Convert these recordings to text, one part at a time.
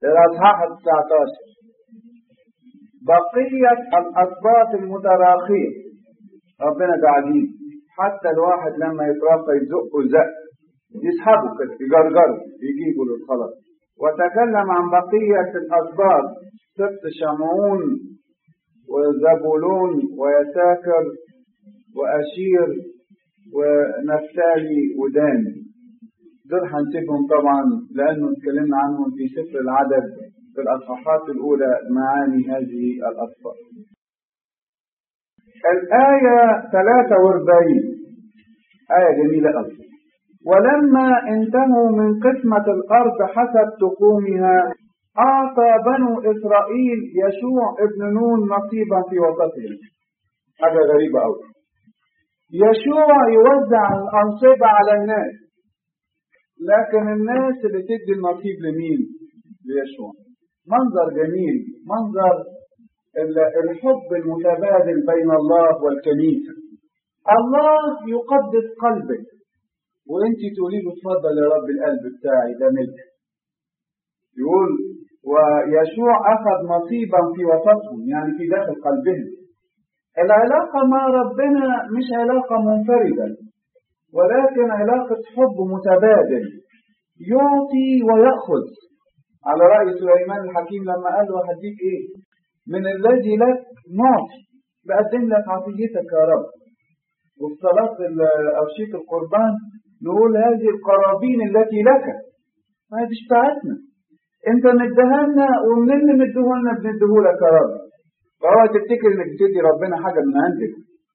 الأصحاح 19 بقية الأسباط المتراخية ربنا ده عجيب حتى الواحد لما يترقى يزقه زق يسحبه كده يجرجره يجيبه للخلاص وتكلم عن بقية الأسباط سبط شمعون وزبولون ويساكر وأشير ونفتالي ودان دول هنسيبهم طبعا لأنه اتكلمنا عنهم في سفر العدد في الأصحاحات الأولى معاني هذه الأسفار الآية 43 آية جميلة أوي ولما انتهوا من قسمة الأرض حسب تقومها أعطى بنو إسرائيل يشوع ابن نون نصيبا في وسطهم حاجة غريبة أوي يشوع يوزع الأنصبة على الناس لكن الناس اللي تدي النصيب لمين؟ ليشوع منظر جميل منظر الحب المتبادل بين الله والكنيسة الله يقدس قلبك وانت تقولي له اتفضل يا رب القلب بتاعي ده ملك يقول ويشوع اخذ نصيبا في وسطهم يعني في داخل قلبهم العلاقة مع ربنا مش علاقة منفردة ولكن علاقة حب متبادل يعطي ويأخذ على رأي سليمان الحكيم لما قال له هديك ايه من الذي لك نعطي بقدم لك عطيتك يا رب وفي صلاة أوشيك القربان نقول هذه القرابين التي لك ما هي بتاعتنا انت مديها ومن اللي مديهولنا بنديهولك يا رب فهو تفتكر انك بتدي ربنا حاجه من عندك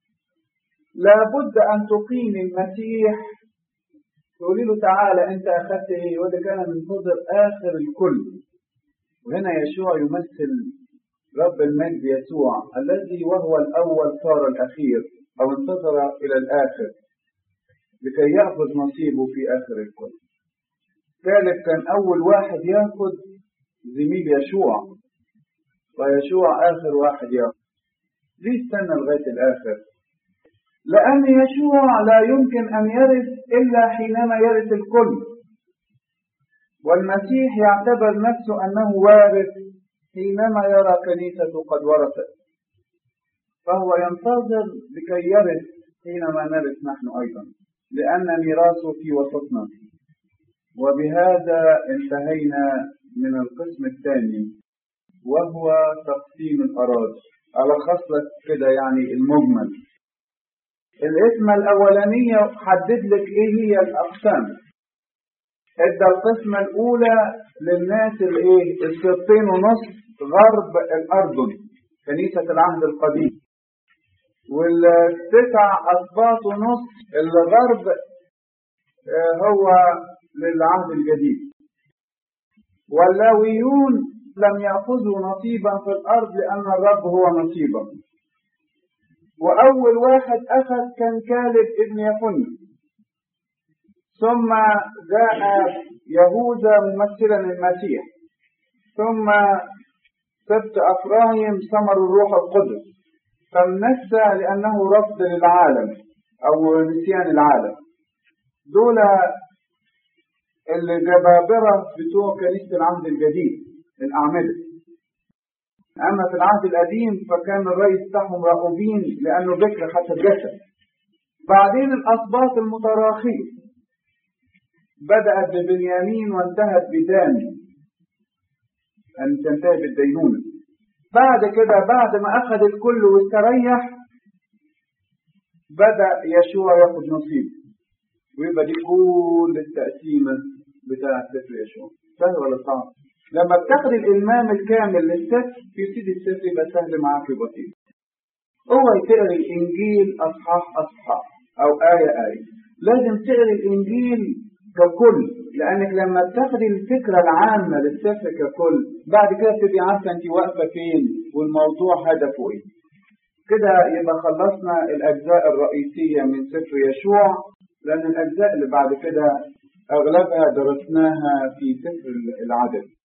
لابد ان تقيم المسيح تقولي له تعالى انت اخذت ايه وده كان منتظر اخر الكل وهنا يشوع يمثل رب المجد يسوع الذي وهو الاول صار الاخير او انتظر الى الاخر لكي ياخذ نصيبه في اخر الكل ذلك كان اول واحد ياخذ زميل يشوع ويشوع آخر واحد يأخذ ليه استنى لغاية الآخر لأن يشوع لا يمكن أن يرث إلا حينما يرث الكل والمسيح يعتبر نفسه أنه وارث حينما يرى كنيسته قد ورثت فهو ينتظر لكي يرث حينما نرث نحن أيضا لأن ميراثه في وسطنا وبهذا انتهينا من القسم الثاني وهو تقسيم الأراضي ألخص لك كده يعني المجمل القسمة الأولانية حدد لك إيه هي الأقسام ادى القسمة الأولى للناس الإيه السبطين ونص غرب الأردن كنيسة العهد القديم والتسع أسباط ونص الغرب هو للعهد الجديد واللاويون لم يأخذوا نصيبا في الأرض لأن الرب هو نصيبا وأول واحد أخذ كان كالب ابن يفن ثم جاء يهوذا ممثلا المسيح ثم سبت أفرايم ثمر الروح القدس فمنسى لأنه رفض للعالم أو نسيان العالم دول الجبابرة بتوع كنيسة العهد الجديد الأعمدة أما في العهد القديم فكان الرئيس بتاعهم راؤوبين لأنه ذكر حتى الجسد بعدين الأسباط المتراخية بدأت ببنيامين وانتهت بدان أن تنتهي بالدينونة بعد كده بعد ما أخذ الكل واستريح بدأ يشوع ياخد نصيبه ويبقى دي كل التقسيمة بتاعة سفر يشوع سهل ولا صعب؟ لما بتاخد الإلمام الكامل للسفر يبتدي السفر يبقى سهل معاك وبسيط. اوعي تقري الإنجيل أصحاح أصحاح أو آية آية. لازم تقري الإنجيل ككل لأنك لما بتاخدي الفكرة العامة للسفر ككل بعد كده بتبقي عارفة أنت واقفة فين والموضوع هدفه إيه. كده يبقى خلصنا الأجزاء الرئيسية من سفر يشوع لأن الأجزاء اللي بعد كده أغلبها درسناها في سفر العدد